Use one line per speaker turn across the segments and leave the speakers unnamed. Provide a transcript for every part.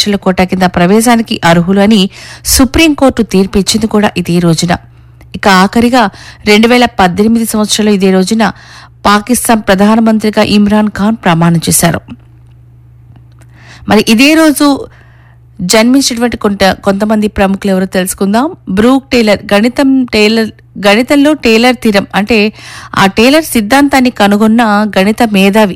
పరీక్షల కోటా కింద ప్రవేశానికి అర్హులు అని సుప్రీంకోర్టు తీర్పు ఇచ్చింది కూడా ఇదే రోజున ఇక ఆఖరిగా రెండు వేల పద్దెనిమిది సంవత్సరంలో ఇదే రోజున పాకిస్తాన్ ప్రధానమంత్రిగా ఇమ్రాన్ ఖాన్ ప్రమాణం చేశారు మరి ఇదే రోజు జన్మించినటువంటి కొంత కొంతమంది ప్రముఖులు ఎవరో తెలుసుకుందాం బ్రూక్ టేలర్ గణితం టేలర్ గణితంలో టేలర్ తీరం అంటే ఆ టేలర్ సిద్ధాంతాన్ని కనుగొన్న గణిత మేధావి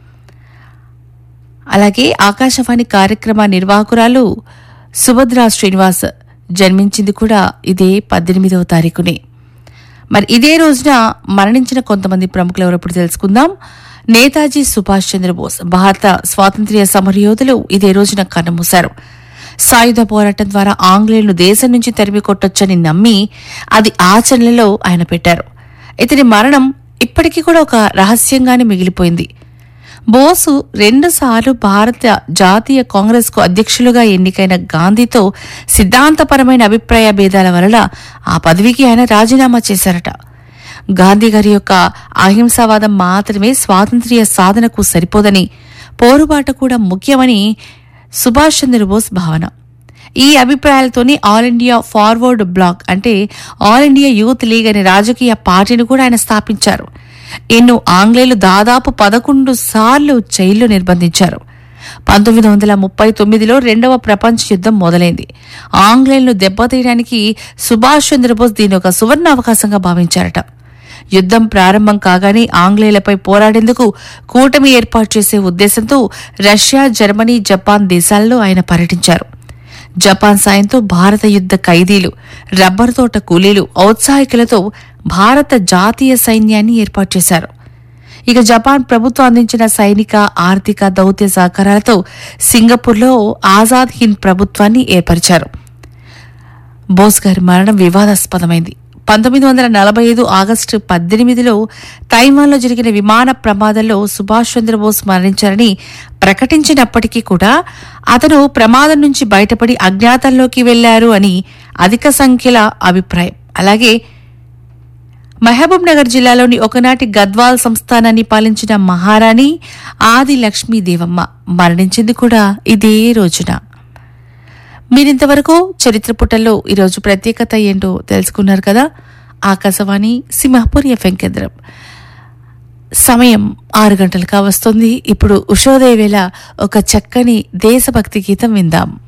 అలాగే ఆకాశవాణి కార్యక్రమ నిర్వాహకురాలు సుభద్రా శ్రీనివాస్ జన్మించింది కూడా ఇదే పద్దెనిమిదవ తారీఖునే మరి ఇదే రోజున మరణించిన కొంతమంది ప్రముఖులు ఎవరో ఇప్పుడు తెలుసుకుందాం నేతాజీ సుభాష్ చంద్రబోస్ భారత స్వాతంత్ర్య సమరయోధులు ఇదే రోజున కన్నుమూశారు సాయుధ పోరాటం ద్వారా ఆంగ్లేయులను దేశం నుంచి తరిమి కొట్టొచ్చని నమ్మి అది ఆచరణలో ఆయన పెట్టారు ఇతని మరణం ఇప్పటికీ కూడా ఒక రహస్యంగానే మిగిలిపోయింది బోసు రెండుసార్లు భారత జాతీయ కాంగ్రెస్ కు అధ్యక్షులుగా ఎన్నికైన గాంధీతో సిద్ధాంతపరమైన అభిప్రాయ భేదాల వలన ఆ పదవికి ఆయన రాజీనామా చేశారట గాంధీ గారి యొక్క అహింసావాదం మాత్రమే స్వాతంత్ర్య సాధనకు సరిపోదని పోరుబాట కూడా ముఖ్యమని సుభాష్ చంద్రబోస్ భావన ఈ అభిప్రాయాలతోని ఆల్ ఇండియా ఫార్వర్డ్ బ్లాక్ అంటే ఆల్ ఇండియా యూత్ లీగ్ అనే రాజకీయ పార్టీని కూడా ఆయన స్థాపించారు ఎన్నో ఆంగ్లేయులు దాదాపు పదకొండు సార్లు జైల్లో నిర్బంధించారు పంతొమ్మిది వందల ముప్పై తొమ్మిదిలో రెండవ ప్రపంచ యుద్ధం మొదలైంది ఆంగ్లేయులను దెబ్బతీయడానికి సుభాష్ చంద్రబోస్ దీని ఒక సువర్ణ అవకాశంగా భావించారట యుద్ధం ప్రారంభం కాగానే ఆంగ్లేయులపై పోరాడేందుకు కూటమి ఏర్పాటు చేసే ఉద్దేశంతో రష్యా జర్మనీ జపాన్ దేశాల్లో ఆయన పర్యటించారు జపాన్ సాయంతో భారత యుద్ధ ఖైదీలు రబ్బరు తోట కూలీలు ఔత్సాహికులతో భారత జాతీయ సైన్యాన్ని ఏర్పాటు చేశారు ఇక జపాన్ ప్రభుత్వం అందించిన సైనిక ఆర్థిక దౌత్య సహకారాలతో సింగపూర్లో ఆజాద్ హింద్ ప్రభుత్వాన్ని ఏర్పరిచారు బోస్ గారి మరణం వివాదాస్పదమైంది పంతొమ్మిది వందల నలభై ఐదు ఆగస్టు పద్దెనిమిదిలో తైవాన్లో జరిగిన విమాన ప్రమాదంలో సుభాష్ చంద్రబోస్ మరణించారని ప్రకటించినప్పటికీ కూడా అతను ప్రమాదం నుంచి బయటపడి అజ్ఞాతంలోకి వెళ్లారు అని అధిక సంఖ్యల అభిప్రాయం అలాగే మహబూబ్ నగర్ జిల్లాలోని ఒకనాటి గద్వాల్ సంస్థానాన్ని పాలించిన మహారాణి ఆది లక్ష్మీదేవమ్మ మరణించింది కూడా ఇదే రోజున మీరింతవరకు చరిత్ర పుటల్లో ఈరోజు ప్రత్యేకత ఏంటో తెలుసుకున్నారు కదా ఆకాశవాణి సింహపూర్ ఎఫ్ఎం కేంద్రం సమయం ఆరు గంటలుగా వస్తుంది ఇప్పుడు ఉషోదయ వేళ ఒక చక్కని దేశభక్తి గీతం విందాం